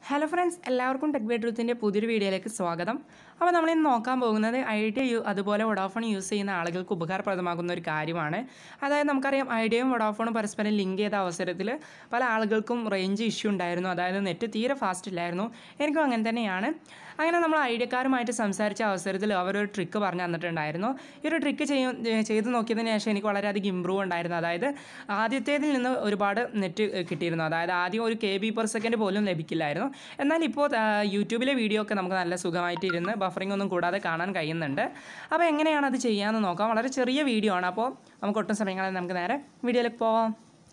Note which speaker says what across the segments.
Speaker 1: hello friends എല്ലാവർക്കും tech ബെഡ്രൂത്തിൻ്റെ പുതിയൊരു വീഡിയോയിലേക്ക് സ്വാഗതം അപ്പോൾ നമ്മളിന്ന് നോക്കാൻ പോകുന്നത് ഐഡിയ യു അതുപോലെ വൊഡാഫോൺ യൂസ് ചെയ്യുന്ന ആളുകൾക്ക് ഉപകാരപ്രദമാകുന്ന ഒരു കാര്യമാണ് അതായത് നമുക്കറിയാം ഐഡിയയും വൊഡാഫോണും പരസ്പരം ലിങ്ക് ചെയ്ത അവസരത്തിൽ പല ആളുകൾക്കും റേഞ്ച് ഇഷ്യൂ ഉണ്ടായിരുന്നു അതായത് നെറ്റ് തീരെ ഫാസ്റ്റ് ഇല്ലായിരുന്നു എനിക്കും അങ്ങനെ തന്നെയാണ് അങ്ങനെ നമ്മൾ ഐഡിയക്കാരുമായിട്ട് സംസാരിച്ച അവസരത്തിൽ അവരൊരു ട്രിക്ക് പറഞ്ഞു തന്നിട്ടുണ്ടായിരുന്നു ഈ ഒരു ട്രിക്ക് ചെയ്യും ചെയ്ത് നോക്കിയതിന് ശേഷം എനിക്ക് വളരെയധികം ഇമ്പ്രൂവ് ഉണ്ടായിരുന്നു അതായത് ആദ്യത്തേതിൽ നിന്ന് ഒരുപാട് നെറ്റ് കിട്ടിയിരുന്നു അതായത് ആദ്യം ഒരു കെ ബി പെർ സെക്കൻഡ് പോലും ലഭിക്കില്ലായിരുന്നു എന്നാൽ ഇപ്പോൾ ആ, യൂട്യൂബിലെ വീഡിയോ ഒക്കെ നമുക്ക് നല്ല സുഖമായിട്ട് ഇരുന്ന് ബഫറിംഗ് ഒന്നും കൂടാതെ കാണാൻ കഴിയുന്നുണ്ട് അപ്പോൾ എങ്ങനെയാണ് അത് ചെയ്യാമെന്ന് നോക്കാം വളരെ ചെറിയ വീഡിയോ ആണ് അപ്പോൾ നമുക്ക് ഒട്ടും സമയങ്ങളെ നമുക്ക് നേരെ വീഡിയോയിലേക്ക് പോവാം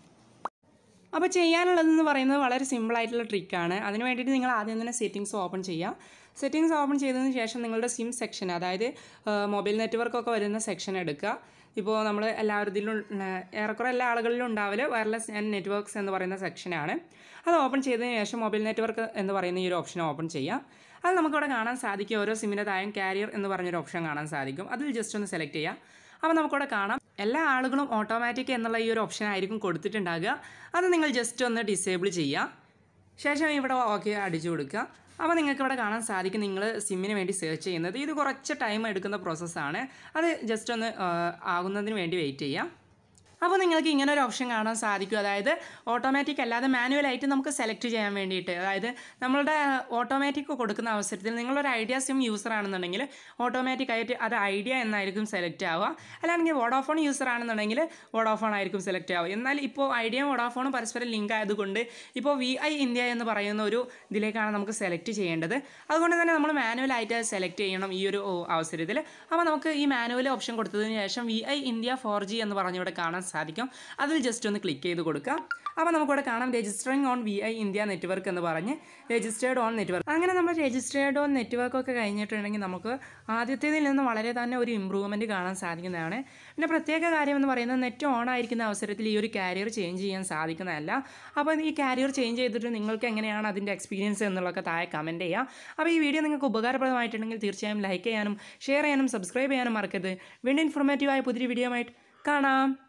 Speaker 1: അപ്പോൾ ചെയ്യാനുള്ളതെന്ന് പറയുന്നത് വളരെ സിമ്പിളായിട്ടുള്ള ട്രിക്കാണ് അതിന് വേണ്ടിയിട്ട് നിങ്ങൾ ആദ്യം തന്നെ സെറ്റിങ്സ് ഓപ്പൺ ചെയ്യുക സെറ്റിങ്സ് ഓപ്പൺ ചെയ്തതിന് ശേഷം നിങ്ങളുടെ സിം സെക്ഷൻ അതായത് മൊബൈൽ നെറ്റ്വർക്കൊക്കെ വരുന്ന സെക്ഷൻ എടുക്കുക ഇപ്പോൾ നമ്മൾ എല്ലാവരിലും ഏറെക്കുറെ എല്ലാ ആളുകളിലും ഉണ്ടാവല് വയർലെസ് ആൻഡ് നെറ്റ്വർക്ക്സ് എന്ന് പറയുന്ന സെക്ഷനാണ് അത് ഓപ്പൺ ചെയ്തതിന് ശേഷം മൊബൈൽ നെറ്റ്വർക്ക് എന്ന് പറയുന്ന ഈ ഒരു ഓപ്ഷൻ ഓപ്പൺ ചെയ്യാം അത് നമുക്കിവിടെ കാണാൻ സാധിക്കും ഓരോ സിമ്മിൻ്റെ താഴെ കാരിയർ എന്ന് പറഞ്ഞൊരു ഓപ്ഷൻ കാണാൻ സാധിക്കും അതിൽ ജസ്റ്റ് ഒന്ന് സെലക്ട് ചെയ്യാം അപ്പോൾ നമുക്കിവിടെ കാണാം എല്ലാ ആളുകളും ഓട്ടോമാറ്റിക് എന്നുള്ള ഈ ഒരു ഓപ്ഷൻ ആയിരിക്കും കൊടുത്തിട്ടുണ്ടാകുക അത് നിങ്ങൾ ജസ്റ്റ് ഒന്ന് ഡിസേബിൾ ചെയ്യുക ശേഷം ഇവിടെ ഓക്കെ അടിച്ചു കൊടുക്കുക അപ്പോൾ നിങ്ങൾക്ക് ഇവിടെ കാണാൻ സാധിക്കും നിങ്ങൾ സിമ്മിന് വേണ്ടി സെർച്ച് ചെയ്യുന്നത് ഇത് കുറച്ച് ടൈം എടുക്കുന്ന പ്രോസസ്സാണ് അത് ജസ്റ്റ് ഒന്ന് ആ, ആകുന്നതിന് വേണ്ടി വെയിറ്റ് ചെയ്യാം അപ്പോൾ നിങ്ങൾക്ക് ഇങ്ങനെ ഒരു ഓപ്ഷൻ കാണാൻ സാധിക്കും അതായത് ഓട്ടോമാറ്റിക് അല്ലാതെ മാനുവലായിട്ട് നമുക്ക് സെലക്ട് ചെയ്യാൻ വേണ്ടിയിട്ട് അതായത് നമ്മളുടെ ഓട്ടോമാറ്റിക് കൊടുക്കുന്ന അവസരത്തിൽ നിങ്ങളൊരു ഐഡിയ സിം യൂസർ ആണെന്നുണ്ടെങ്കിൽ ഓട്ടോമാറ്റിക് ആയിട്ട് അത് ഐഡിയ എന്നായിരിക്കും സെലക്ട് ആവുക അല്ലാണെങ്കിൽ വോഡോഫോൺ യൂസർ ആണെന്നുണ്ടെങ്കിൽ വോഡോഫോൺ ആയിരിക്കും സെലക്ട് ആവുക എന്നാൽ ഇപ്പോൾ ഐഡിയയും വോഡോഫോണും പരസ്പരം ലിങ്ക് ആയതുകൊണ്ട് ഇപ്പോൾ വി ഐ ഇന്ത്യ എന്ന് പറയുന്ന ഒരു ഇതിലേക്കാണ് നമുക്ക് സെലക്ട് ചെയ്യേണ്ടത് അതുകൊണ്ട് തന്നെ നമ്മൾ മാനുവലായിട്ട് സെലക്ട് ചെയ്യണം ഈ ഒരു അവസരത്തിൽ അപ്പോൾ നമുക്ക് ഈ മാനുവൽ ഓപ്ഷൻ കൊടുത്തതിന് ശേഷം V I India four G എന്ന് പറഞ്ഞിവിടെ കാണാൻ സാധിക്കും അതിൽ ജസ്റ്റ് ഒന്ന് ക്ലിക്ക് ചെയ്ത് കൊടുക്കാം അപ്പോൾ നമുക്കിവിടെ കാണാം registering on V I India network എന്ന് പറഞ്ഞ് രജിസ്റ്റേർഡ് ഓൺ നെറ്റ്വർക്ക് അങ്ങനെ നമ്മൾ രജിസ്റ്റേർഡ് ഓൺ നെറ്റ്വർക്ക് ഒക്കെ കഴിഞ്ഞിട്ടുണ്ടെങ്കിൽ നമുക്ക് ആദ്യത്തേതിൽ നിന്ന് വളരെ തന്നെ ഒരു ഇമ്പ്രൂവ്മെൻറ്റ് കാണാൻ സാധിക്കുന്നതാണ് പിന്നെ പ്രത്യേക കാര്യം എന്ന് പറയുന്നത് നെറ്റ് ഓൺ ആയിരിക്കുന്ന അവസരത്തിൽ ഈ ഒരു കാരിയർ ചേഞ്ച് ചെയ്യാൻ സാധിക്കുന്നതല്ല അപ്പോൾ ഈ കാരിയർ ചേഞ്ച് ചെയ്തിട്ട് നിങ്ങൾക്ക് എങ്ങനെയാണ് അതിൻ്റെ എക്സ്പീരിയൻസ് എന്നുള്ളതൊക്കെ താഴെ കമൻറ്റ് ചെയ്യുക അപ്പോൾ ഈ വീഡിയോ നിങ്ങൾക്ക് ഉപകാരപ്രദമായിട്ടുണ്ടെങ്കിൽ തീർച്ചയായും ലൈക്ക് ചെയ്യാനും ഷെയർ ചെയ്യാനും സബ്സ്ക്രൈബ് ചെയ്യാനും മറക്കരുത് വീണ്ടും ഇൻഫോർമേറ്റീവായ പുതിയൊരു വീഡിയോ ആയിട്ട് കാണാം